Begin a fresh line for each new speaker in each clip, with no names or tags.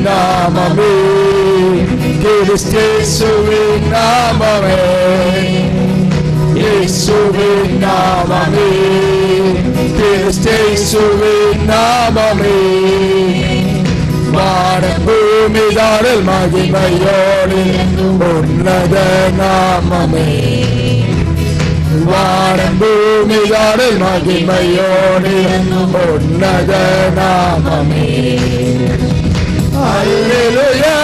நாமமே கிறிஸ்தேசுவின் நாமமே இயேசுவின் நாமமே கிறிஸ்தேசுவின் நாமமே வானம் பூமிதாரில் மகிமையோடு உன்னத நாமமே வானம் பூமிதாரில் மகிமையோடு உன்னத நாமமே அல்லேலூயா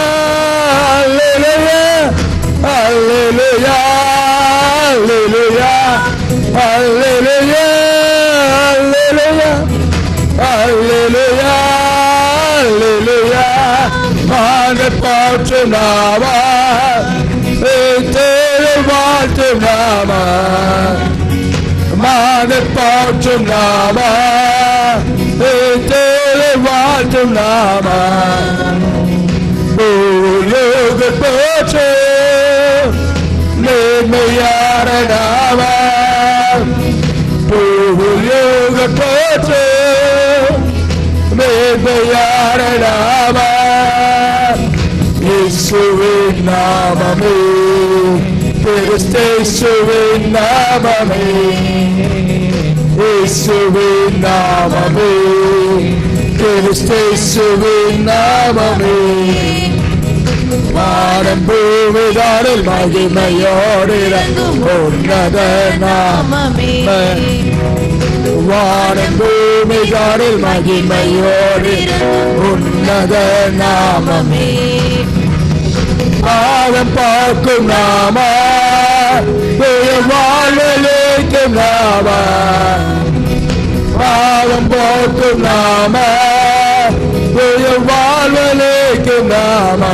அல்லேலூயா அல்லேலூயா அல்லேலூயா அல்லேலூயா அல்லேலூயா அல்லேலூயா மான பாற்று நாமா தேவை வாழ்த்து நாமா மான பாற்று நாமா தேவை வாழ்த்து நாமா பூலோக போற்று நேர்மையான நாமா பூலோக போற்று நேர்மையான நாமா இயேசுவின் நாமமே கிறிஸ்தேசுவின் நாமமே இயேசுவின் நாமமே கிறிஸ்தேசுவின் நாமமே வானம் பூமிதாரில் மகிமையோடு இறங்கும் உன்னத நாமமே வானம் பூமிதாரில் மகிமையோடு உன்னத நாமமே பாவம் பார்க்கும் நாம வாழ்வழைக்கும் நாம பாவம் பார்க்கும் நாம வாழ்வழைக்கும் நாம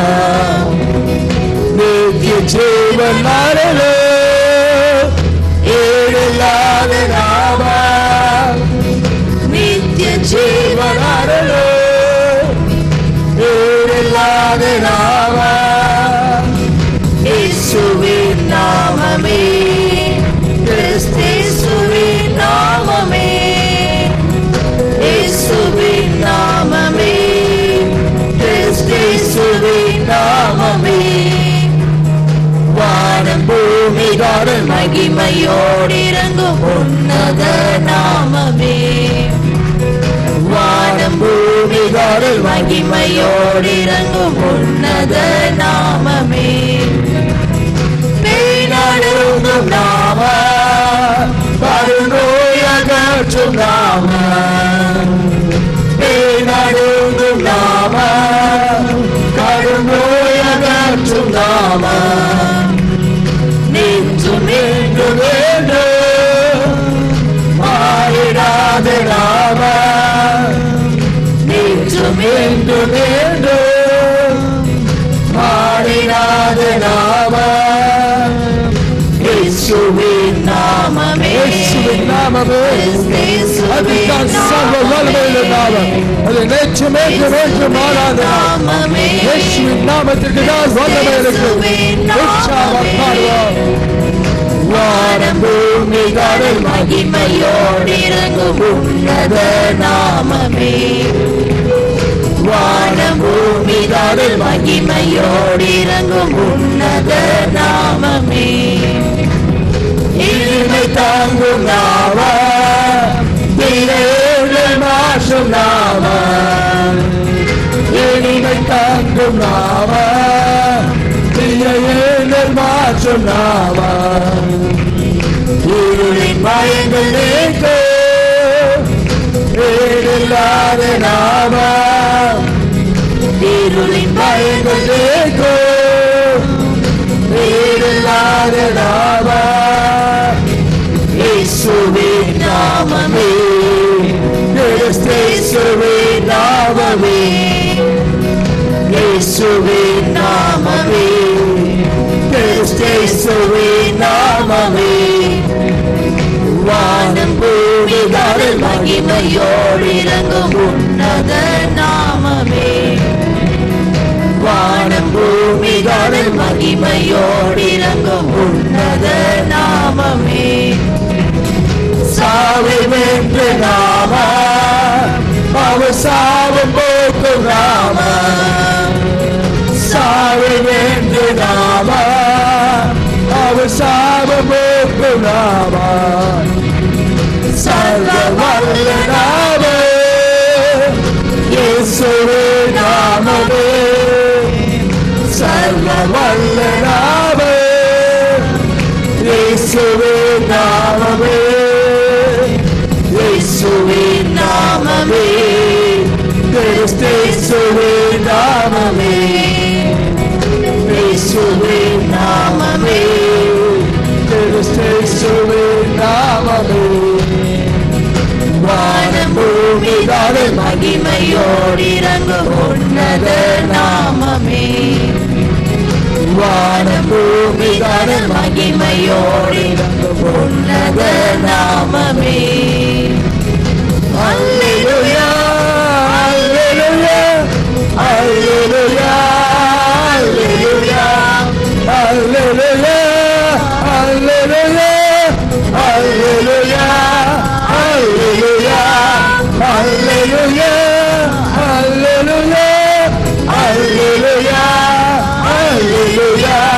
நித்திய ஜீவன் நாடலே ஏழில்லாத நாம
நித்திய
ஜீவன் நாடலே ஏழில்லாத நாம
இயேசுவின் நாமமே கிறிஸ்தேசுவின் நாமமே இயேசுவின் நாமமே கிறிஸ்தேசுவின் நாமமே
வானம் பூமிதாரில்
மகிமையோடு இறங்கும் உன்னத நாமமே வானம் பூமிகளில் மகிமையோடு இறங்கும் உன்னத நாமமே பேய்நடுங்கும் நாம
பருநோயகற்றும் நாம பேனடுங்கும் நாம கருநோயகற்றும் நாம
நெஞ்சும்
என்று வேண்டும் மாறிடாத நாம
நெஞ்சும்
என்று வேண்டும் மாறிடாத நாம இயேசுவின்
நாமமே
இயேசுவின் நாமமே அதுதான் சர்வ வல்லமையுள்ள நாமம் அது நேற்று மேற்கு நேற்று மாறாத நாமம்.
நாமமே
இயேசுவின் நாமத்திற்கு தான் வல்லமை இருக்கு உற்சாகம் பாடுவோம் வானம் பூமி கடல்
மகிமையோடு இறங்கும் உன்னத நாமமே வானம் பூமி கடல் மகிமையோடு இறங்கும் உன்னத நாமமே
இனிமை தாங்கும் நாம திரையில் மாற்றும் நாம இனிமை தாங்கும் நாம திரையில் மாற்றும் நாம இருளின் பயங்கள் நீக்க வீடில்லாத நாம
இருளின்
பயங்கள் நீக்க வீடில்லாத நாம இயேசுவின் நாமமே கிறிஸ்தேசுவின் நாமமே இயேசுவின் நாமமே கிறிஸ்தேசுவின் நாமமே வானம் பூமிகளில்
மகிமையோடு இறங்கும் உன்னத நாமமே வானம் பூமிகளில் மகிமையோடு இறங்கும் உன்னத நாமமே
சாவை வென்று நாம அவர் சாவு போக்கும் நாம இயேசுவின் நாமமே
இயேசுவின் நாமமே
கிறிஸ்தேசுவின் நாமமே
இயேசுவின் நாமமே
கிறிஸ்தேசுவின் நாமமே
வானம் பூமிதான மகிமையோடு இறங்கும் உன்னத நாமமே வானம் பூமிதான மகிமையோடு இறங்கும் உன்னத நாமமே அல்லேலூயா
Hallelujah, hallelujah, hallelujah, hallelujah, hallelujah, hallelujah, hallelujah, hallelujah, hallelujah, hallelujah, hallelujah.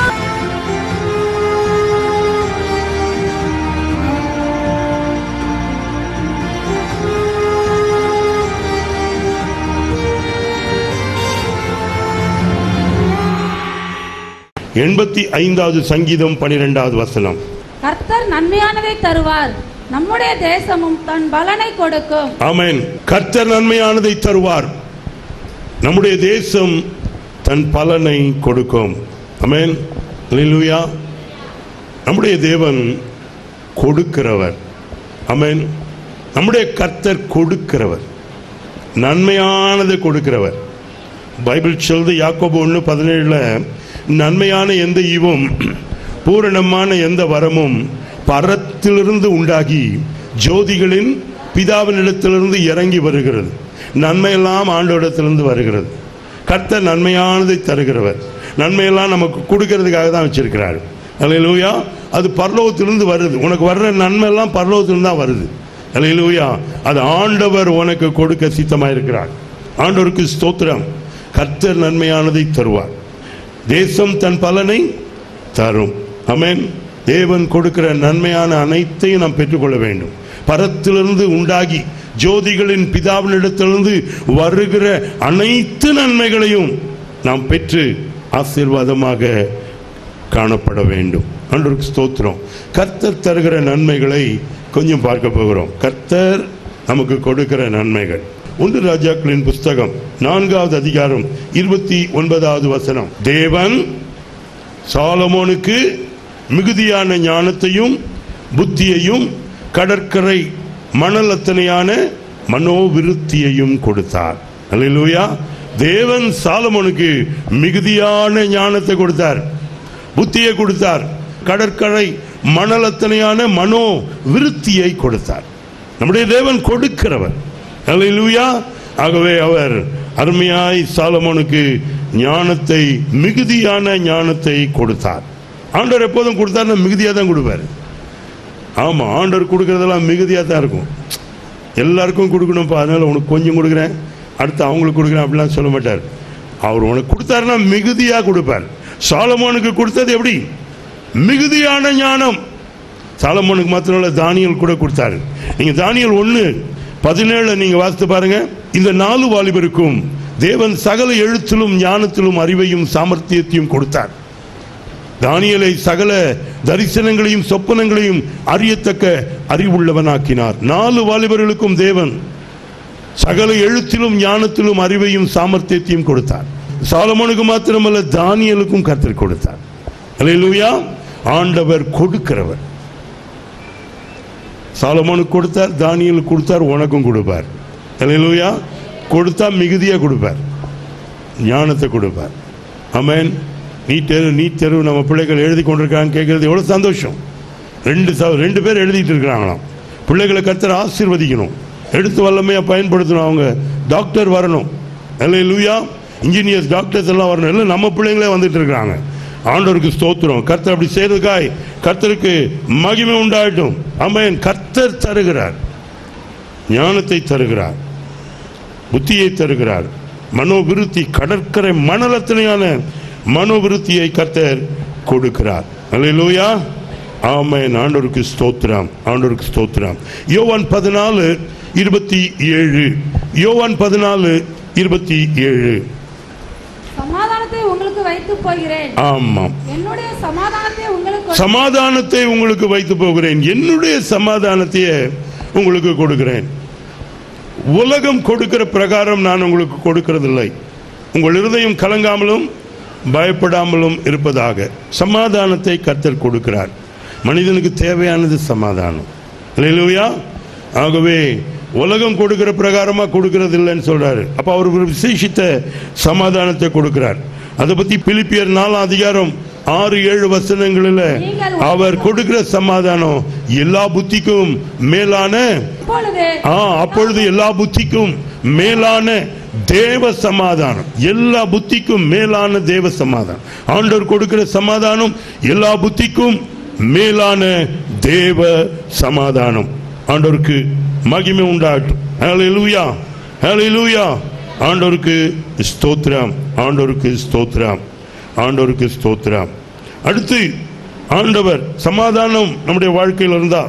எண்பத்தி ஐந்தாவது சங்கீதம் பனிரெண்டாவது வசனம்
கர்த்தர் நன்மையானதை தருவார் நம்முடைய தேசமும் தன் பலனை கொடுக்கும்
ஆமென் கர்த்தர் நன்மையானதை தருவார் நம்முடைய தேசம் தன் பலனை கொடுக்கும் ஆமென் அல்லேலூயா நம்முடைய தேவன் கொடுக்கிறவர் ஆமென் நம்முடைய கர்த்தர் கொடுக்கிறவர் நன்மையானதை கொடுக்கிறவர் பைபிள் சொல்லுது யாக்கோபு ஒன்று பதினேழுல நன்மையான எந்த ஈவும் பூரணமான எந்த வரமும் பரத்திலிருந்து உண்டாகி ஜோதிகளின் பிதாவினிடத்திலிருந்து இறங்கி வருகிறது நன்மையெல்லாம் ஆண்டோடத்திலிருந்து வருகிறது கர்த்தர் நன்மையானதை தருகிறவர் நன்மையெல்லாம் நமக்கு கொடுக்கறதுக்காக தான் வச்சிருக்கிறார் அல்லேலூயா அது பரலோகத்திலிருந்து வருது உனக்கு வர்ற நன்மையெல்லாம் பரலோகத்திலிருந்து தான் வருது அல்லேலூயா அது ஆண்டவர் உனக்கு கொடுக்க சித்தமாக இருக்கிறார் ஆண்டவருக்கு ஸ்தோத்திரம் கர்த்தர் நன்மையானதை தருவார் தேசம் தன் பலனை தரும் அமேன் தேவன் கொடுக்கிற நன்மையான அனைத்தையும் நாம் பெற்றுக்கொள்ள வேண்டும் பரத்திலிருந்து உண்டாகி ஜோதிகளின் பிதாவினிடத்திலிருந்து வருகிற அனைத்து நன்மைகளையும் நாம் பெற்று ஆசீர்வாதமாக காணப்பட வேண்டும் ஆண்டவருக்கு ஸ்தோத்திரம் கர்த்தர் தருகிற நன்மைகளை கொஞ்சம் பார்க்க போகிறோம் கர்த்தர் நமக்கு கொடுக்கிற நன்மைகள் ஒன்று ராஜாக்களின் புஸ்தகம் நான்காவது அதிகாரம் இருபத்தி ஒன்பதாவது வசனம் தேவன் சாலமோனுக்கு மிகுதியான ஞானத்தையும் புத்தியையும் கடற்கரை மணல் அத்தனையான மனோவிருத்தியையும் கொடுத்தார் அல்லேலூயா தேவன் சாலமோனுக்கு மிகுதியான ஞானத்தை கொடுத்தார் புத்தியை கொடுத்தார் கடற்கரை மணல் அத்தனையான மனோ விருத்தியை கொடுத்தார் நம்முடைய தேவன் கொடுக்கிறவர் அல்லேலூயா ஆகவே அவர் அருமையாய் சாலமோனுக்கு ஞானத்தை மிகுதியான ஞானத்தை கொடுத்தார் ஆண்டவர் எப்போதும் கொடுத்தாருன்னா மிகுதியாக தான் கொடுப்பார் ஆமாம் ஆண்டவர் கொடுக்கறதெல்லாம் மிகுதியாக தான் இருக்கும் எல்லாருக்கும் கொடுக்கணும்ப்பா அதனால உனக்கு கொஞ்சம் கொடுக்குறேன் அடுத்து அவங்களுக்கு கொடுக்குறேன் அப்படிலாம் சொல்ல மாட்டார் அவர் உனக்கு கொடுத்தாருன்னா மிகுதியாக கொடுப்பார் சாலமோனுக்கு கொடுத்தது எப்படி மிகுதியான ஞானம் சாலமோனுக்கு மாத்திரம் இல்ல தானியல் கூட கொடுத்தாரு நீங்க தானியல் ஒன்று பதினேழு நீங்க வாசித்து பாருங்க இந்த நாலு வாலிபருக்கும் தேவன் சகல எழுத்திலும் ஞானத்திலும் அறிவையும் சாமர்த்தியத்தையும் கொடுத்தார் தானியலை சகல தரிசனங்களையும் சொப்பனங்களையும் அறியத்தக்க அறிவுள்ளவனாக்கினார் நாலு வாலிபர்களுக்கும் தேவன் சகல எழுத்திலும் ஞானத்திலும் அறிவையும் சாமர்த்தியத்தையும் கொடுத்தார் சாலமோனுக்கு மாத்திரமல்ல தானியலுக்கும் கர்த்தர் கொடுத்தார் அல்லேலூயா ஆண்டவர் கொடுக்கிறவர் சாலமோனுக்கு கொடுத்தார் தானியலுக்கு கொடுத்தார் உனக்கும் கொடுப்பார் அல்லேலூயா கொடுத்தா மிகுதியாக கொடுப்பார் ஞானத்தை கொடுப்பார் ஆமென் நீட் தேர்வு நீட் தேர்வு நம்ம பிள்ளைகள் எழுதி கொண்டிருக்காங்க கேட்கறது எவ்வளோ சந்தோஷம் ரெண்டு ச ரெண்டு பேர் எழுதிட்டு இருக்கிறாங்களாம் பிள்ளைகளை கர்த்தர் ஆசீர்வதிக்கணும் எடுத்து வல்லமையாக பயன்படுத்தணும் அவங்க டாக்டர் வரணும் இல்லை லூயா இன்ஜினியர்ஸ் டாக்டர்ஸ் எல்லாம் வரணும் இல்லை நம்ம பிள்ளைங்களே வந்துட்டு இருக்கிறாங்க ஆண்டவருக்கு ஸ்தோத்திரம் கர்த்தர் அப்படி செய்யறதுக்காய் கர்த்தருக்கு மகிமை உண்டாகட்டும் ஆமென் கர்த்தர் தருகிறார் ஞானத்தை தருகிறார் புத்தியை தருகிறார் மனோவிருத்தி கடற்கரை மணலத்தனையான மனோவிருத்தியை கர்த்தர் கொடுக்கிறார் அல்லேலூயா ஆமென் ஆண்டவருக்கு ஸ்தோத்திரம் ஆண்டவருக்கு ஸ்தோத்திரம் யோவான் பதினாலு இருபத்தி ஏழு யோவான் பதினாலு இருபத்தி ஏழு
சமாதான சமாதானத்தை உங்களுக்கு வைத்து போகிறேன்
ஆமாம்
என்னுடைய சமாதானத்தை உங்களுக்கு
சமாதானத்தை உங்களுக்கு வைத்து போகிறேன் என்னுடைய சமாதானத்தையே உங்களுக்கு கொடுக்கிறேன் உலகம் கொடுக்கிற பிரகாரம் நான் உங்களுக்கு கொடுக்கிறதில்லை உங்கள் இருதயம் கலங்காமலும் பயப்படாமலும் இருப்பதாக சமாதானத்தை கர்த்தர் கொடுக்கிறார் மனிதனுக்கு தேவையானது சமாதானம் இல்லையா ஆகவே உலகம் கொடுக்கிற பிரகாரமா கொடுக்கிறது இல்லைன்னு சொல்றாரு அப்ப அவர் ஒரு விசேஷித்த சமாதானத்தை கொடுக்கிறார் அதை பத்தி பிலிப்பியர் நாலாம் அதிகாரம் ஆறு ஏழு வசனங்களில் அவர் கொடுக்கிற சமாதானம் எல்லா புத்திக்கும் மேலான
இப்பொழுது
ஆ அப்பொழுது எல்லா புத்திக்கும் மேலான தேவ சமாதானம் எல்லா புத்திக்கும் மேலான தேவ சமாதானம் ஆண்டவர் கொடுக்கிற சமாதானம் எல்லா புத்திக்கும் மேலான தேவ சமாதானம் ஆண்டவருக்கு மகிமை உண்டாகட்டும் ஹalleluya ஹalleluya ஆண்டவருக்கு ஸ்தோத்திரம் ஆண்டவருக்கு ஸ்தோத்திரம் ஆண்டவருக்கு ஸ்தோத்திரம் அடுத்து ஆண்டவர் சமாதானம் நம்முடைய வாழ்க்கையில் இருந்தா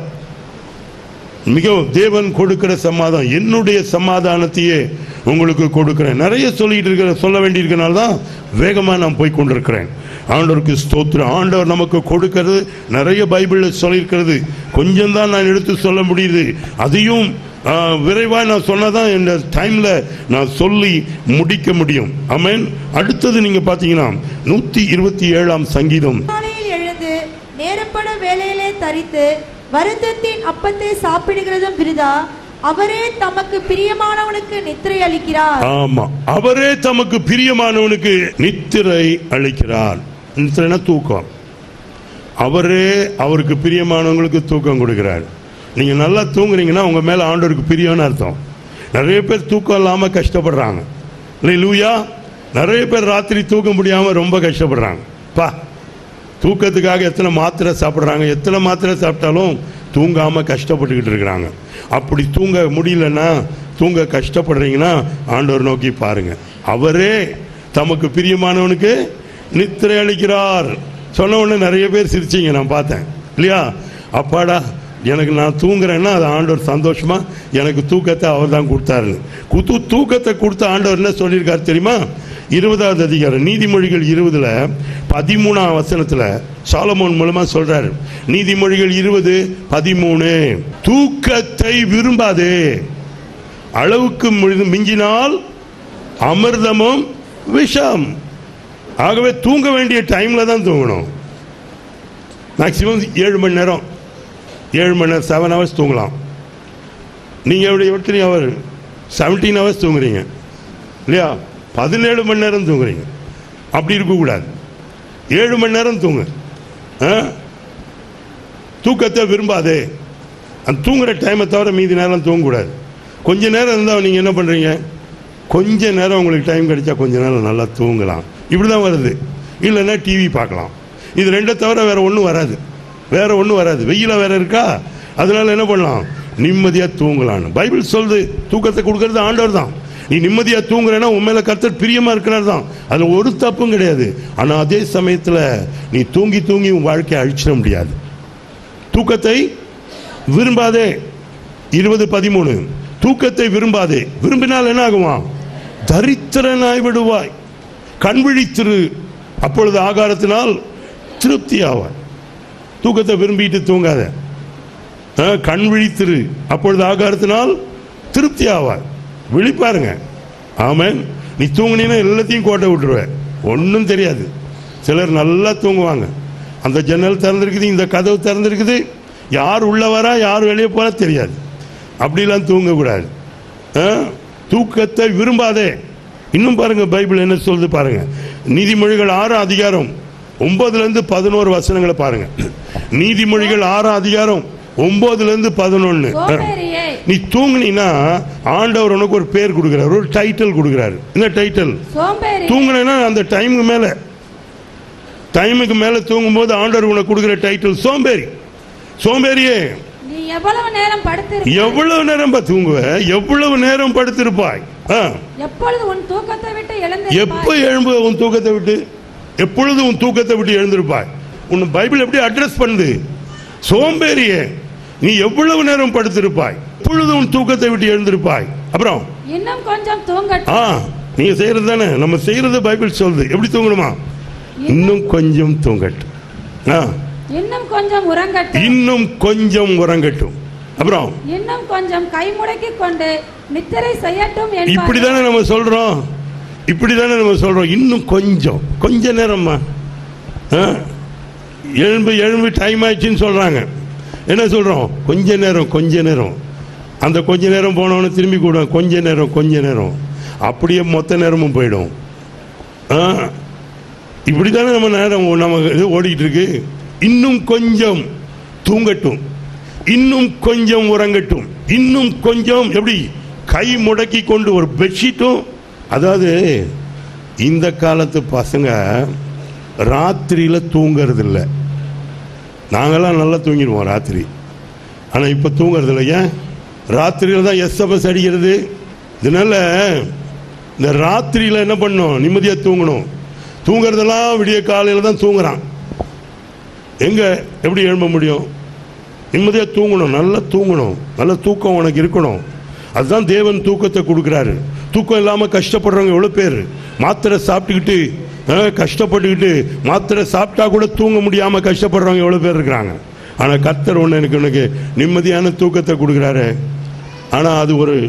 மிகவும் தேவன் கொடுக்கிற சமாதானம் என்னுடைய சமாதானத்தையே உங்களுக்கு கொடுக்கிறேன் நிறைய சொல்லிட்டு இருக்கிற சொல்ல வேண்டியிருக்கனால தான் வேகமாக நான் போய் கொண்டிருக்கிறேன் ஆண்டவருக்கு ஸ்தோத்திரம் ஆண்டவர் நமக்கு கொடுக்கிறது நிறைய பைபிளில் சொல்லியிருக்கிறது கொஞ்சம் தான் நான் எடுத்து சொல்ல முடியுது அதையும் விரைவாக நான் சொன்னதான் இந்த டைமில் நான் சொல்லி முடிக்க முடியும் ஆமென் அடுத்தது நீங்கள் பார்த்தீங்கன்னா நூற்றி இருபத்தி ஏழாம் சங்கீதம்
காலையில் எழுந்து நேரப்பட வேலையிலே தரித்து வருத்தத்தின் அப்பத்தை சாப்பிடுகிறதும் விருதா அவரே தமக்கு பிரியமானவனுக்கு நித்திரை அளிக்கிறார்
ஆமா அவரே தமக்கு பிரியமானவனுக்கு நித்திரை அளிக்கிறார் நித்திரைனா தூக்கம் அவரே அவருக்கு பிரியமானவங்களுக்கு தூக்கம் கொடுக்கிறார் நீங்க நல்லா தூங்குறீங்கன்னா உங்க மேல ஆண்டவருக்கு பிரியம்னு அர்த்தம் நிறைய பேர் தூக்கம் இல்லாம கஷ்டப்படுறாங்க இல்லை லூயா நிறைய பேர் ராத்திரி தூக்க முடியாம ரொம்ப கஷ்டப்படுறாங்க பா தூக்கத்துக்காக எத்தனை மாத்திரை சாப்பிட்றாங்க எத்தனை மாத்திரை சாப்பிட்டாலும் தூங்காம கஷ்டப்பட்டுக்கிட்டு இருக்கிறாங்க அப்படி தூங்க முடியலன்னா தூங்க கஷ்டப்படுறீங்கன்னா ஆண்டவர் நோக்கி பாருங்க அவரே தமக்கு பிரியமானவனுக்கு நித்திரை அளிக்கிறார் சொன்ன உடனே நிறைய பேர் சிரிச்சீங்க நான் பார்த்தேன் இல்லையா அப்பாடா எனக்கு நான் தூங்குறேன்னா அது ஆண்டவர் சந்தோஷமா எனக்கு தூக்கத்தை அவர் தான் கொடுத்தாருன்னு குத்து தூக்கத்தை கொடுத்த ஆண்டவர் என்ன சொல்லியிருக்காரு தெரியுமா இருபதாவது அதிகாரம் நீதிமொழிகள் இருபதுல பதிமூணாம் வசனத்துல சாலமோன் மூலமா சொல்றாரு நீதிமொழிகள் இருபது பதிமூணு தூக்கத்தை விரும்பாதே அளவுக்கு முழு- மிஞ்சினால் அமிர்தமும் விஷம் ஆகவே தூங்க வேண்டிய டைம்ல தான் தூங்கணும் மேக்சிமம் ஏழு மணி நேரம் ஏழு மணி நேரம் செவன் ஹவர்ஸ் தூங்கலாம் நீங்கள் எப்படி எத்தனை ஹவர் செவன்டீன் ஹவர்ஸ் தூங்குறீங்க இல்லையா பதினேழு மணி நேரம் தூங்குறீங்க அப்படி இருக்கக்கூடாது ஏழு மணி நேரம் தூங்கு ஆ? தூக்கத்தை விரும்பாதே அந்த தூங்குற டைமை தவிர மீதி நேரம் தூங்கக்கூடாது கொஞ்ச நேரம் இருந்தால் நீங்கள் என்ன பண்ணுறீங்க கொஞ்ச நேரம் உங்களுக்கு டைம் கிடைச்சா கொஞ்ச நேரம் நல்லா தூங்கலாம் இப்படி தான் வருது இல்லைன்னா டிவி பார்க்கலாம் இது ரெண்டை தவிர வேற ஒன்றும் வராது வேற ஒன்றும் வராது வெயில வேற இருக்கா அதனால என்ன பண்ணலாம் நிம்மதியாக தூங்கலாம்னு பைபிள் சொல்லுது தூக்கத்தை கொடுக்கறது ஆண்டவர் தான் நீ நிம்மதியாக தூங்குறேன்னா உன் மேல கர்த்தர் பிரியமா இருக்கிறார் தான் அதில் ஒரு தப்பும் கிடையாது ஆனால் அதே சமயத்தில் நீ தூங்கி தூங்கி உன் வாழ்க்கையை அழிச்சிட முடியாது தூக்கத்தை விரும்பாதே இருபது பதிமூணு தூக்கத்தை விரும்பாதே விரும்பினால் என்ன ஆகுமா தரித்திரனாய் விடுவாய் கண் விழித்திரு அப்பொழுது ஆகாரத்தினால் திருப்தி ஆவாய் தூக்கத்தை விரும்பிட்டு தூங்காத ஆ, கண் விழித்திரு அப்பொழுது ஆகாரத்தினால் திருப்தி ஆவாய் விழிப்பாருங்க ஆமென் நீ தூங்குனீன்னா எல்லாத்தையும் கோட்டை விட்டுருவ ஒன்றும் தெரியாது சிலர் நல்லா தூங்குவாங்க அந்த ஜன்னல் திறந்திருக்குது இந்த கதவு திறந்திருக்குது யார் உள்ள வரா யார் வெளியே போறா தெரியாது அப்படிலாம் தூங்கக்கூடாது ஆ? தூக்கத்தை விரும்பாதே இன்னும் பாருங்க பைபிள் என்ன சொல்லுது பாருங்க நீதிமொழிகள் ஆறாம் அதிகாரம் ஒன்பதுல இருந்து பதினோரு வசனங்களை பாருங்க நீதிமொழிகள் ஆறாம் அதிகாரம் ஒன்பதுல இருந்து பதினொன்னு
சோம்பேறியே
நீ தூங்குனீன்னா ஆண்டவர் உனக்கு ஒரு பேர் கொடுக்குறாரு ஒரு டைட்டில் கொடுக்குறாரு என்ன டைட்டில்
சோம்பேறி
தூங்குனேன்னா அந்த டைமுக்கு மேல டைமுக்கு மேல தூங்கும்போது ஆண்டவர் உனக்கு கொடுக்குற டைட்டில் சோம்பேறி சோம்பேறியே
நீ எவ்வளவு நேரம் படுத்திரு
எவ்வளவு நேரம் பா தூங்குவ எவ்வளவு நேரம் படுத்திருப்பாய் ஆ.
எப்பொழுது உன் தூக்கத்தை விட்டு
எப்ப
எழுந்து
எழும்பு உன் தூக்கத்தை விட்டு எப்பொழுது உன் தூக்கத்தை விட்டு எழுந்திருப்பாய் உன் பைபிள் எப்படி அட்ரஸ் பண்ணுது சோம்பேறியே நீ எவ்வளவு நேரம் படுத்திருப்பாய் எப்பொழுது உன் தூக்கத்தை விட்டு எழுந்திருப்பாய் அப்புறம்
இன்னும் கொஞ்சம் தூங்கட்டும்
ஆ நீங்க செய்யறது தானே நம்ம செய்யறது பைபிள் சொல்லுது எப்படி தூங்கணுமா இன்னும் கொஞ்சம் தூங்கட்டும் ஆ,
இன்னும் கொஞ்சம் உறங்கட்டும்
இன்னும் கொஞ்சம் உறங்கட்டும் அப்புறம்
இன்னும் கொஞ்சம் கை முடக்கி கொண்டு நித்திரை செய்யட்டும் என்பார்கள்.
இப்படி தானே நம்ம சொல்றோம் இப்படி தானே நம்ம சொல்றோம் இன்னும் கொஞ்சம் கொஞ்ச நேரம்மா ஆ? எழும்பு எழும்பு டைம் ஆயிடுச்சுன்னு சொல்றாங்க என்ன சொல்றோம் கொஞ்ச நேரம் கொஞ்ச நேரம் அந்த கொஞ்ச நேரம் போனவன திரும்பி கூட கொஞ்ச நேரம் கொஞ்ச நேரம் அப்படியே மொத்த நேரமும் போயிடும் ஆ? இப்படி தானே நம்ம நேரம் நம்ம இது ஓடிக்கிட்டு இருக்கு இன்னும் கொஞ்சம் தூங்கட்டும் இன்னும் கொஞ்சம் உறங்கட்டும் இன்னும் கொஞ்சம் எப்படி கை முடக்கி கொண்டு ஒரு பெட்ஷீட்டும் அதாவது இந்த காலத்து பசங்க ராத்திரியில் தூங்கிறது இல்லை நாங்கெல்லாம் நல்லா தூங்கிடுவோம் ராத்திரி ஆனால் இப்போ தூங்குறது இல்லை ஏன் ராத்திரியில் தான் எஸ்எம்எஸ் அடிக்கிறது இதனால இந்த ராத்திரியில் என்ன பண்ணணும் நிம்மதியாக தூங்கணும் தூங்குறதெல்லாம் விடிய காலையில் தான் தூங்குறான் எங்க எப்படி எழும்ப முடியும் நிம்மதியாக தூங்கணும் நல்லா தூங்கணும் நல்ல தூக்கம் உனக்கு இருக்கணும் அதுதான் தேவன் தூக்கத்தை கொடுக்குறாரு தூக்கம் இல்லாமல் கஷ்டப்படுறவங்க எவ்வளோ பேர் மாத்திரை சாப்பிட்டுக்கிட்டு அஹ், கஷ்டப்பட்டுக்கிட்டு மாத்திரை சாப்பிட்டா கூட தூங்க முடியாமல் கஷ்டப்படுறவங்க எவ்வளோ பேர் இருக்கிறாங்க ஆனால் கர்த்தர் ஒன்று எனக்கு உனக்கு நிம்மதியான தூக்கத்தை கொடுக்குறாரு ஆனால் அது ஒரு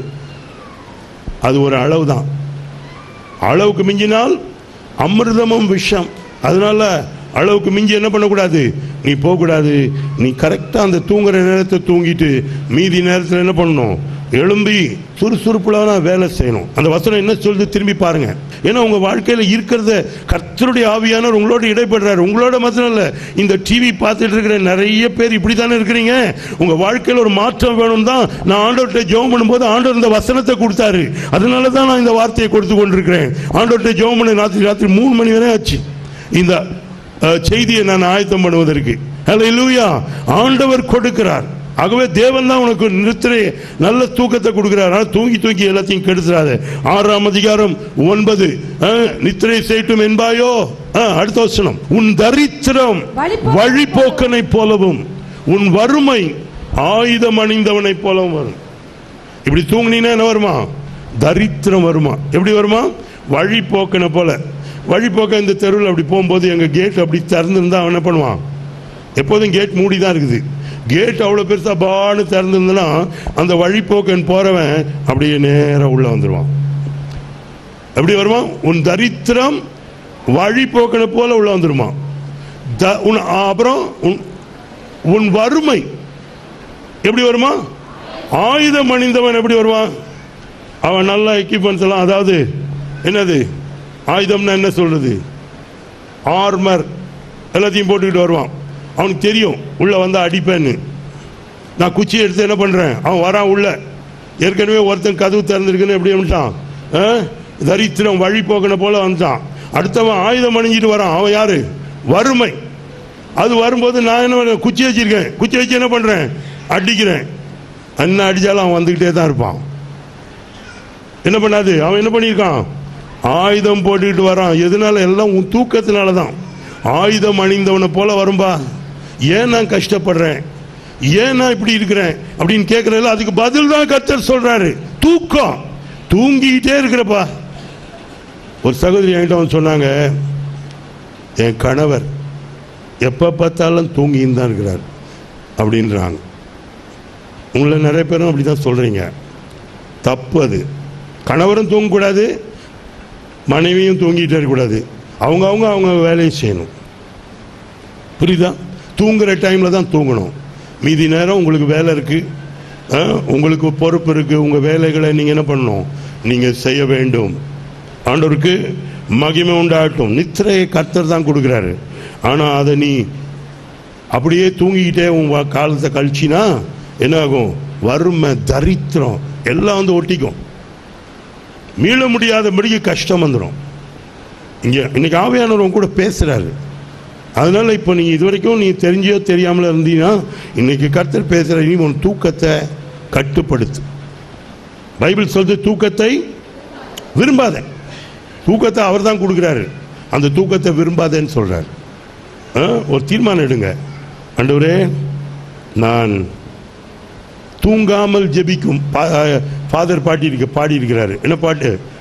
அது ஒரு அளவு தான் அளவுக்கு மிஞ்சினால் அமிர்தமும் விஷம் அதனால அளவுக்கு மிஞ்சி என்ன பண்ணக்கூடாது நீ போகக்கூடாது நீ கரெக்டாக அந்த தூங்குற நேரத்தை தூங்கிட்டு மீதி நேரத்தில் என்ன பண்ணணும் எழும்பி சுறுசுறுப்புலான வேலை செய்யணும் அந்த வசனம் என்ன சொல்லுது திரும்பி பாருங்க ஏன்னா உங்க வாழ்க்கையில இருக்கிறத கர்த்தருடைய ஆவியானவர் உங்களோட இடைப்படுறாரு உங்களோட மாத்திரம் இல்ல இந்த டிவி பார்த்துட்டு இருக்கிற நிறைய பேர் இப்படி தானே இருக்கிறீங்க உங்க வாழ்க்கையில ஒரு மாற்றம் வேணும் தான் நான் ஆண்டவர்கிட்ட ஜெபம் பண்ணும்போது ஆண்டவர் இந்த வசனத்தை கொடுத்தாரு அதனால தான் நான் இந்த வார்த்தையை கொடுத்து கொண்டிருக்கிறேன் ஆண்டவர்கிட்ட ஜெபம் பண்ண ராத்திரி ராத்திரி மூணு மணி வரை ஆச்சு இந்த அஹ், செய்தியை நான் ஆயத்தம் பண்ணுவதற்கு ஹalleluya ஆண்டவர் கொடுக்கிறார் ஆகவே தேவன் தான் உனக்கு நிறுத்திரை நல்ல தூக்கத்தை கொடுக்கிறார் ஆனால் தூங்கி தூங்கி எல்லாத்தையும் கெடுத்துறாத ஆறாம் அதிகாரம் ஒன்பது அஹ், நித்திரை செய்யட்டும் என்பாயோ அஹ், அடுத்த வசனம் உன் தரித்திரம்
வழிபோக்கனை
வழிபோக்கனை போலவும் உன் வறுமை ஆயுதம் அணிந்தவனைப் போலவும் வரும் இப்படி தூங்குனீங்கன்னா என்ன வருமா தரித்திரம் வருமா எப்படி வருமா வழிபோக்கனை போல வழிபோக்க இந்த தெருவில் அப்படி போகும்போது எங்கள் கேட் அப்படி திறந்துருந்தா அவன் என்ன பண்ணுவான் எப்போதும் கேட் மூடி தான் இருக்குது கேட் அவ்வளோ பெருசாக பான்னு திறந்துருந்தனா அந்த வழிபோக்கன் போகிறவன் அப்படியே நேராக உள்ளே வந்துடுவான் எப்படி வருமா உன் தரித்திரம் வழிபோக்கனை போல உள்ள வந்துருமா த- உன் அப்புறம் உன் உன் வறுமை எப்படி வருமா ஆயுதம் அணிந்தவன் எப்படி வருவான் அவன் நல்ல எக்யூப்மெண்ட்ஸ் எல்லாம் அதாவது என்னது ஆயுதம்னா என்ன சொல்றது ஆர்மர் எல்லாத்தையும் போட்டுக்கிட்டு வருவான் அவனுக்கு தெரியும் உள்ள வந்தா அடிப்பேன்னு நான் குச்சி எடுத்து என்ன பண்றேன் அவன் வரான் உள்ள ஏற்கனவே ஒருத்தன் கதவு திறந்திருக்குன்னு எப்படி வந்துட்டான் ஆ? தரித்திரம் வழி போக்கின போல வந்துட்டான் அடுத்தவன் ஆயுதம் அணிஞ்சிட்டு வரான் அவன் யாரு வறுமை அது வரும்போது நான் என்ன பண்ணேன்? குச்சி வச்சிருக்கேன் குச்சி வச்சு என்ன பண்றேன் அடிக்கிறேன் என்ன அடிச்சாலும் அவன் வந்துக்கிட்டே தான் இருப்பான் என்ன பண்ணாது அவன் என்ன பண்ணியிருக்கான் ஆயுதம் போட்டுக்கிட்டு வரான் எதனால எல்லாம் உன் தூக்கத்தினால தான் ஆயுதம் அணிந்தவனை போல வரும்பா ஏன் நான் கஷ்டப்படுறேன் ஏன் நான் இப்படி இருக்கிறேன் அப்படின்னு கேட்கறதுல அதுக்கு பதில் தான் கர்த்தர் சொல்றாரு தூக்கம் தூங்கிக்கிட்டே இருக்கிறப்பா ஒரு சகோதரி என்கிட்ட வந்து சொன்னாங்க என் கணவர் எப்போ பார்த்தாலும் தூங்கின்னு தான் இருக்கிறார் அப்படின்றாங்க உங்களை நிறைய பேரும் அப்படி தான் சொல்கிறீங்க தப்பு அது கணவரும் தூங்கக்கூடாது மனைவியும் தூங்கிட்டே இருக்கக்கூடாது அவங்க அவங்க அவங்க வேலையை செய்யணும் புரியுதா தூங்குற டைமில் தான் தூங்கணும் மீதி நேரம் உங்களுக்கு வேலை இருக்குது உங்களுக்கு பொறுப்பு இருக்குது உங்கள் வேலைகளை நீங்கள் என்ன பண்ணணும் நீங்கள் செய்ய வேண்டும் ஆண்டவருக்கு மகிமை உண்டாகட்டும் நித்திரையை கர்த்தர் தான் கொடுக்குறாரு ஆனால் அதை நீ அப்படியே தூங்கிக்கிட்டே உன் வா- காலத்தை கழிச்சினா என்ன ஆகும் வறுமை தரித்திரம் எல்லாம் வந்து ஒட்டிக்கும் மீள முடியாதபடிக்கு கஷ்டம் வந்துடும் இங்கே இன்னைக்கு ஆவியானவர் உன் கூட பேசுகிறாரு அதனால இப்போ நீ இது வரைக்கும் நீ தெரிஞ்சோ தெரியாமல இருந்தீங்கன்னா இன்னைக்கு கர்த்தர் பேசுகிற நீ உன் தூக்கத்தை கட்டுப்படுத்து பைபிள் சொல்றது தூக்கத்தை விரும்பாத தூக்கத்தை அவர் தான் கொடுக்குறாரு அந்த தூக்கத்தை விரும்பாதேன்னு சொல்றாரு ஆ, ஒரு தீர்மானம் எடுங்க ஆண்டவரே நான் தூங்காமல் ஜெபிக்கும் ஃபாதர் பாட்டி இருக்க பாடி இருக்கிறாரு என்ன பாட்டு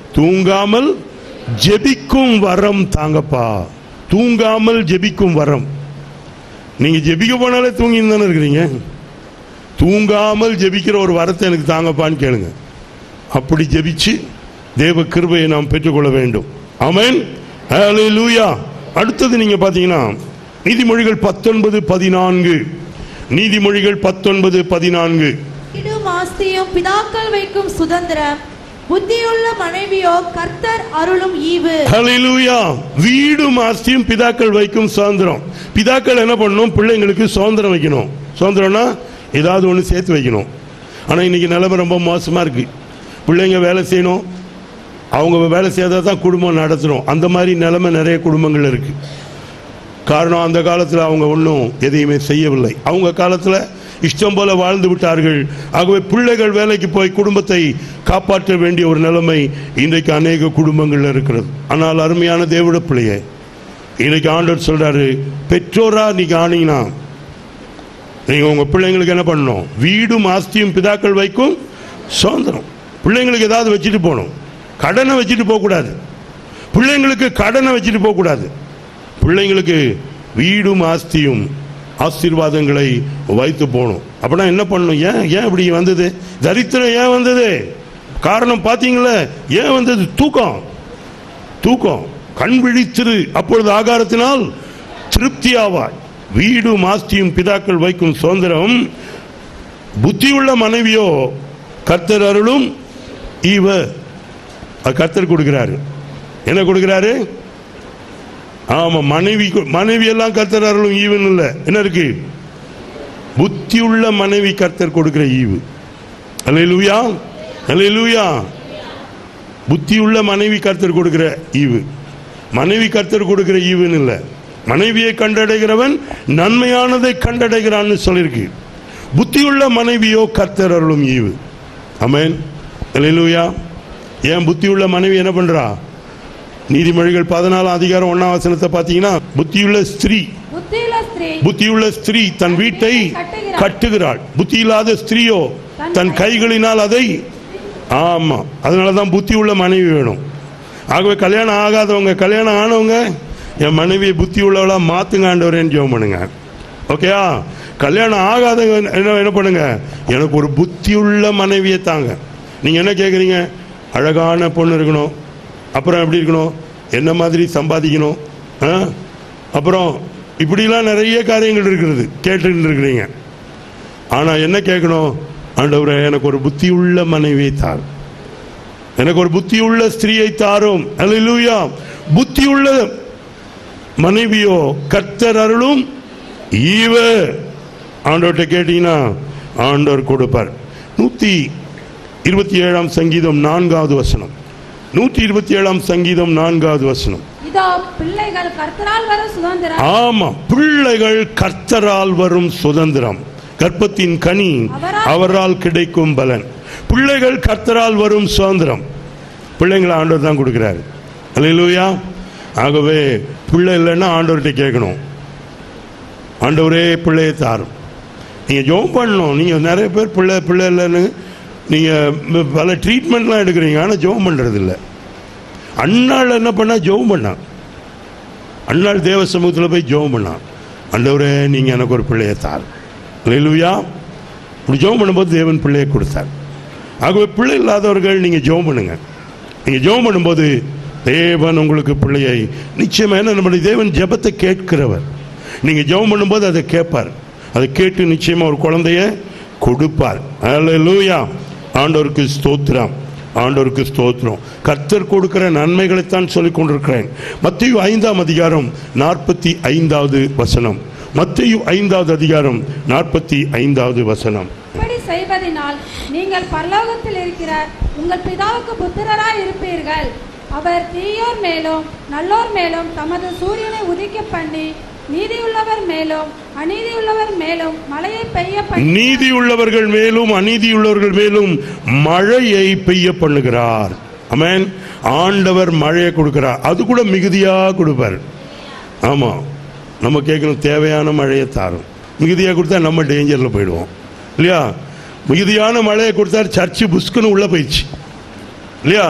தூங்காமல் ஜெபிக்கும் வரம் தாங்கப்பா தூங்காமல் ஜெபிக்கும் வரம் நீங்க ஜெபிக்க போனாலே தூங்கின்னு தானே இருக்கிறீங்க தூங்காமல் ஜெபிக்கிற ஒரு வரத்தை எனக்கு தாங்கப்பான்னு கேளுங்க அப்படி ஜெபிச்சு தேவ கிருபையை நாம் பெற்றுக்கொள்ள வேண்டும் ஆமென் ஹalleluya அடுத்தது நீங்க பாத்தீங்கன்னா நீதிமொழிகள் பத்தொன்பது பதினான்கு நீதிமொழிகள் பத்தொன்பது பதினான்கு
வீடும் ஆஸ்தியும் பிதாக்கள் வைக்கும் சுதந்திரம் புத்தியுள்ள மனைவியோ கர்த்தர் அருளும் ஈவு
ஹalleluya வீடும் ஆஸ்தியும் பிதாக்கள் வைக்கும் சுதந்திரம் பிதாக்கள் என்ன பண்ணணும் பிள்ளைங்களுக்கு சுதந்திரம் வைக்கணும் சுதந்திரம்னா ஏதாவது ஒன்று சேர்த்து வைக்கணும் ஆனால் இன்னைக்கு நிலைமை ரொம்ப மோசமாக இருக்கு பிள்ளைங்க வேலை செய்யணும் அவங்க வேலை செய்தால் தான் குடும்பம் நடத்தணும் அந்த மாதிரி நிலைமை நிறைய குடும்பங்கள் இருக்கு காரணம் அந்த காலத்தில் அவங்க ஒன்றும் எதையுமே செய்யவில்லை அவங்க காலத்தில் இஷ்டம் போல வாழ்ந்து விட்டார்கள் ஆகவே பிள்ளைகள் வேலைக்கு போய் குடும்பத்தை காப்பாற்ற வேண்டிய ஒரு நிலைமை இன்றைக்கு அநேக குடும்பங்கள் இருக்கிறது ஆனால் அருமையான தேவட பிள்ளையே இன்னைக்கு ஆண்டவர் சொல்றாரு பெற்றோரா நீங்க ஆனீங்கன்னா நீங்க உங்க பிள்ளைங்களுக்கு என்ன பண்ணணும் வீடும் ஆஸ்தியும் பிதாக்கள் வைக்கும் சுதந்திரம் பிள்ளைங்களுக்கு ஏதாவது வச்சுட்டு போகணும் கடனை வச்சுட்டு போகக்கூடாது பிள்ளைங்களுக்கு கடனை வச்சுட்டு போகக்கூடாது பிள்ளைங்களுக்கு வீடும் ஆஸ்தியும் ஆசீர்வாதங்களை வைத்து போகணும் அப்படின்னா என்ன பண்ணணும் ஏன் ஏன் இப்படி வந்தது தரித்திரம் ஏன் வந்தது காரணம் பார்த்தீங்களா ஏன் வந்தது தூக்கம் தூக்கம் கண் விழித்திரு அப்பொழுது ஆகாரத்தினால் திருப்தியாவாய் வீடும் ஆஸ்தியும் பிதாக்கள் வைக்கும் சுதந்திரம் புத்தியுள்ள மனைவியோ கர்த்தர் அருளும் ஈவ அது கர்த்தர் கொடுக்கிறாரு என்ன கொடுக்கிறாரு ஆமா மனைவி கு- மனைவி எல்லாம் கர்த்தர் அருளும் ஈவுன்னு இல்லை என்ன இருக்கு புத்தியுள்ள மனைவி கர்த்தர் கொடுக்கிற ஈவு அல்லேலூயா அல்லேலூயா புத்தியுள்ள மனைவி கர்த்தர் கொடுக்கிற ஈவு மனைவி கர்த்தர் கொடுக்கிற ஈவுன்னு இல்லை மனைவியை கண்டடைகிறவன் நன்மையானதை கண்டடைகிறான்னு சொல்லியிருக்கு புத்தியுள்ள மனைவியோ கர்த்தர் அருளும் ஈவு அமேன் அல்லேலூயா ஏன் புத்தியுள்ள மனைவி என்ன பண்றா நீதிமொழிகள் பதினாலாம் அதிகாரம் ஒன்னாம் வசனத்தை பார்த்தீங்கன்னா புத்தியுள்ள ஸ்திரீ
புத்தியுள்ள ஸ்திரீ
புத்தியுள்ள ஸ்திரீ தன் வீட்டை
கட்டுகிறாள்.
கட்டுகிறாள் புத்தி இல்லாத ஸ்திரீயோ தன் கைகளினால் அதை ஆமா அதனால தான் புத்தி உள்ள மனைவி வேணும் ஆகவே கல்யாணம் ஆகாதவங்க கல்யாணம் ஆனவங்க என் மனைவியை புத்தி உள்ளவளா மாத்துங்க ஆண்டவரேன்னு ஜெபம் பண்ணுங்க ஓகேயா கல்யாணம் ஆகாதவங்க என்ன என்ன பண்ணுங்க எனக்கு ஒரு புத்தி உள்ள மனைவியை தாங்க நீங்க என்ன கேட்குறீங்க அழகான பொண்ணு இருக்கணும் அப்புறம் எப்படி இருக்கணும் என்ன மாதிரி சம்பாதிக்கணும் ஆ? அப்புறம் இப்படிலாம் நிறைய காரியங்கள் இருக்கிறது கேட்டுட்டு இருக்கிறீங்க ஆனால் என்ன கேட்கணும் ஆண்டவரே எனக்கு ஒரு புத்தி உள்ள மனைவியை தார் எனக்கு ஒரு புத்தி உள்ள ஸ்திரீயை தாரும் அல்லேலூயா புத்தி உள்ள மனைவியோ கர்த்தர் அருளும் ஈவ ஆண்டவர்கிட்ட கேட்டீங்கன்னா ஆண்டவர் கொடுப்பார் நூற்றி இருபத்தி ஏழாம் சங்கீதம் நான்காவது வசனம் நூற்றி இருபத்தி ஏழாம் சங்கீதம் நான்காவது வசனம்
இதோ பிள்ளைகள் கர்த்தரால் வரும் சுதந்திரம்
ஆமா பிள்ளைகள் கர்த்தரால் வரும் சுதந்திரம் கர்ப்பத்தின் கனி அவரால் கிடைக்கும் பலன் பிள்ளைகள் கர்த்தரால் வரும் சுதந்திரம் பிள்ளைங்களை ஆண்டவர் தான் கொடுக்கிறாரு அல்லேலூயா ஆகவே பிள்ளை இல்லைன்னா ஆண்டவர்கிட்ட கேட்கணும் ஆண்டவரே பிள்ளையை தாரும் நீங்கள் ஜோம் பண்ணணும் நீங்கள் நிறைய பேர் பிள்ளை பிள்ளை இல்லைன்னு நீங்கள் பல ட்ரீட்மெண்ட்லாம் எடுக்கிறீங்க ஆனால் ஜோம் பண்ணுறது இல்லை அண்ணாள் என்ன பண்ணா ஜெபம் பண்ணான் அண்ணாள் தேவ சமூகத்தில் போய் ஜெபம் பண்ணான் ஆண்டவரே நீங்கள் எனக்கு ஒரு பிள்ளையை தார் லெலுயா இப்படி ஜெபம் பண்ணும்போது தேவன் பிள்ளையை கொடுத்தார் ஆகவே பிள்ளை இல்லாதவர்கள் நீங்கள் ஜெபம் பண்ணுங்க நீங்கள் ஜெபம் பண்ணும்போது தேவன் உங்களுக்கு பிள்ளையை நிச்சயமாக என்ன நம்முடைய தேவன் ஜெபத்தை கேட்கிறவர் நீங்கள் ஜெபம் பண்ணும்போது அதை கேட்பார் அதை கேட்டு நிச்சயமாக ஒரு குழந்தைய கொடுப்பார் அல்லேலூயா ஆண்டவருக்கு ஸ்தோத்திரம் ஆண்டவருக்கு ஸ்தோத்திரம் கர்த்தர் கொடுக்கிற நன்மைகளைத்தான் சொல்லிக் கொண்டிருக்கிறேன் மத்திய ஐந்தாம் அதிகாரம் நாற்பத்தி ஐந்தாவது வசனம் மத்திய ஐந்தாவது அதிகாரம் நாற்பத்தி ஐந்தாவது வசனம்
இப்படி செய்வதனால் நீங்கள் பரலோகத்தில் இருக்கிற உங்கள் பிதாவுக்கு புத்திரராய் இருப்பீர்கள் அவர் தீயோர் மேலும் நல்லோர் மேலும் தமது சூரியனை உதிக்க பண்ணி நீதியுள்ளவர் மேலும் அநீதியுள்ளவர் மேலும் மழையை பெய்ய பண்ணி
நீதி உள்ளவர்கள் மேலும் அநீதி உள்ளவர்கள் மேலும் மழையை பெய்ய பண்ணுகிறார் அமேன் ஆண்டவர் மழையை கொடுக்கிறார் அது கூட மிகுதியா கொடுப்பார் ஆமா நம்ம கேட்கணும் தேவையான மழையை தாரும் மிகுதியா கொடுத்தா நம்ம டேஞ்சர்ல போயிடுவோம் இல்லையா மிகுதியான மழையை கொடுத்தார் சர்ச்சு புஷ்குன்னு உள்ள போயிடுச்சு இல்லையா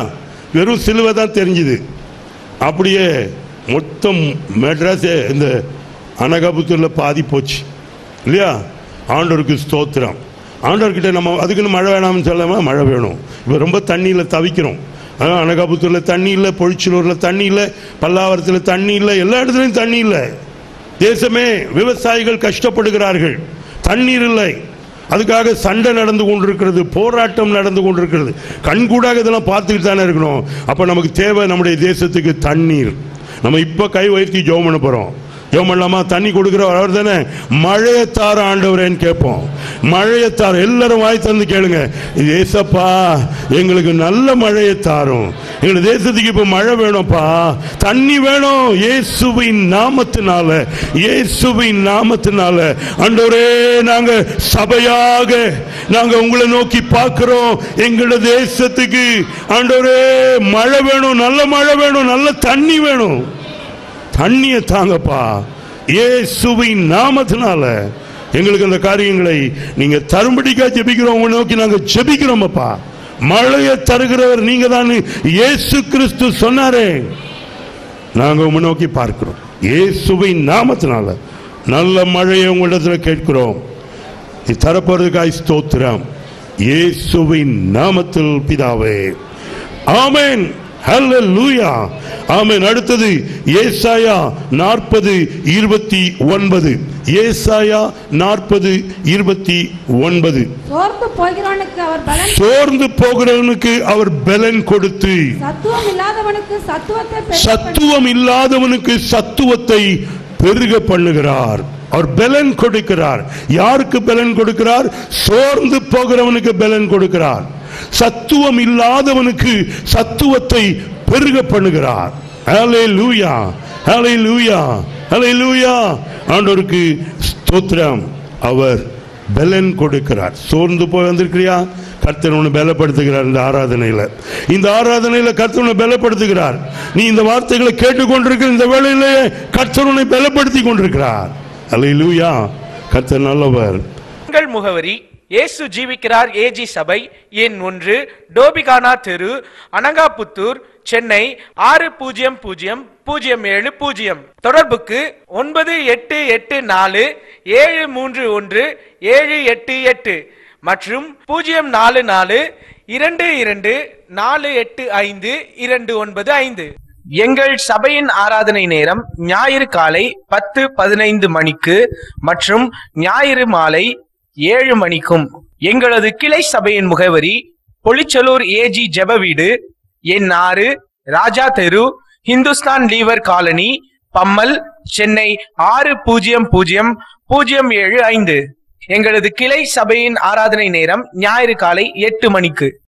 வெறும் சிலுவை தான் தெரிஞ்சுது அப்படியே மொத்தம் மெட்ராஸே இந்த அனகாபுத்தூரில் பாதி போச்சு இல்லையா ஆண்டவருக்கு ஸ்தோத்திரம் ஆண்டவர்கிட்ட நம்ம அதுக்குன்னு மழை வேணாம்னு சொல்லாமல் மழை வேணும் இப்போ ரொம்ப தண்ணியில் தவிக்கிறோம் அதான் அனகாபுத்தூரில் தண்ணி இல்லை பொழிச்சலூரில் தண்ணி இல்லை பல்லாவரத்தில் தண்ணி இல்லை எல்லா இடத்துலையும் தண்ணி இல்லை தேசமே விவசாயிகள் கஷ்டப்படுகிறார்கள் தண்ணீர் இல்லை அதுக்காக சண்டை நடந்து கொண்டிருக்கிறது போராட்டம் நடந்து கொண்டிருக்கிறது கண்கூடாக இதெல்லாம் பார்த்துக்கிட்டு தானே இருக்கணும் அப்போ நமக்கு தேவை நம்முடைய தேசத்துக்கு தண்ணீர் நம்ம இப்போ கை உயர்த்தி ஜெபம் பண்ண போகிறோம் ஜெபம் பண்ணலாமா தண்ணி கொடுக்குறவர் அவர் தானே மழையை தார ஆண்டவரேன்னு கேட்போம் மழையை தார எல்லாரும் வாய் தந்து கேளுங்க ஏசப்பா எங்களுக்கு நல்ல மழையை தாரும் எங்க தேசத்துக்கு இப்ப மழை வேணும்ப்பா தண்ணி வேணும் இயேசுவின் நாமத்தினால இயேசுவின் நாமத்தினால ஆண்டவரே நாங்க சபையாக நாங்க உங்களை நோக்கி பார்க்கிறோம் எங்களோட தேசத்துக்கு ஆண்டவரே மழை வேணும் நல்ல மழை வேணும் நல்ல தண்ணி வேணும் தண்ணியை தாங்கப்பா இயேசுவின் நாமத்தினால எங்களுக்கு அந்த காரியங்களை நீங்க தரும்படிக்கா ஜெபிக்கிறோம் உங்களை நோக்கி நாங்க ஜெபிக்கிறோம் அப்பா மழையை தருகிறவர் நீங்க தான் இயேசு கிறிஸ்து சொன்னாரே நாங்க உங்களை நோக்கி பார்க்கிறோம் இயேசுவின் நாமத்தினால நல்ல மழையை உங்களிடத்துல கேட்கிறோம் நீ தரப்போறதுக்காய் ஸ்தோத்திரம் இயேசுவின் நாமத்தில் பிதாவே ஆமென் ஹalleluya ஆமென் அடுத்தது ஏசாயா நாற்பது இருபத்தி ஒன்பது ஏசாயா நாற்பது இருபத்தி ஒன்பது
சோர்ந்து போகிறவனுக்கு அவர் பலன்
சோர்ந்து போகிறவனுக்கு அவர் பலன் கொடுத்து
சத்துவம் இல்லாதவனுக்கு சத்துவத்தை பெருகப்
சத்துவம் இல்லாதவனுக்கு சத்துவத்தை பெருக பண்ணுகிறார் அவர் பலன் கொடுக்கிறார் யாருக்கு பலன் கொடுக்கிறார் சோர்ந்து போகிறவனுக்கு பலன் கொடுக்கிறார் சத்துவம் இல்லாதவனுக்கு சத்துவத்தை பெருக பண்ணுகிறார் ஹalleluya ஹalleluya ஹalleluya ஆண்டவருக்கு ஸ்தோத்திரம் அவர் பலன் கொடுக்கிறார் சோர்ந்து போய் வந்திருக்கிறியா கர்த்தர் உன்னை பலப்படுத்துகிறார் இந்த ஆராதனையில இந்த ஆராதனையில கர்த்தர் உன்னை பலப்படுத்துகிறார் நீ இந்த வார்த்தைகளை கேட்டுக்கொண்டிருக்கிற இந்த வேளையிலே கர்த்தர் உன்னை பலப்படுத்தி கொண்டிருக்கிறார் அல்லேலூயா கர்த்தர் நல்லவர்
எங்கள் முகவரி இயேசு ஜீவிக்கிறார் ஏஜி சபை எண் ஒன்று டோபிகானா தெரு அனங்காபுத்தூர் சென்னை ஆறு பூஜ்ஜியம் பூஜ்ஜியம் பூஜ்ஜியம் ஏழு பூஜ்ஜியம் தொடர்புக்கு ஒன்பது எட்டு எட்டு நாலு ஏழு மூன்று ஒன்று ஏழு எட்டு எட்டு மற்றும் பூஜ்ஜியம் நாலு நாலு இரண்டு இரண்டு நாலு எட்டு ஐந்து இரண்டு ஒன்பது ஐந்து எங்கள் சபையின் ஆராதனை நேரம் ஞாயிறு காலை பத்து பதினைந்து மணிக்கு மற்றும் ஞாயிறு மாலை ஏழு மணிக்கும் எங்களது கிளை சபையின் முகவரி பொலிச்சலூர் ஏஜி ஜெப வீடு எண் ஆறு ராஜா தெரு ஹிந்துஸ்தான் லீவர் காலனி பம்மல் சென்னை ஆறு பூஜ்ஜியம் பூஜ்ஜியம் பூஜ்ஜியம் ஏழு ஐந்து எங்களது கிளை சபையின் ஆராதனை நேரம் ஞாயிறு காலை எட்டு மணிக்கு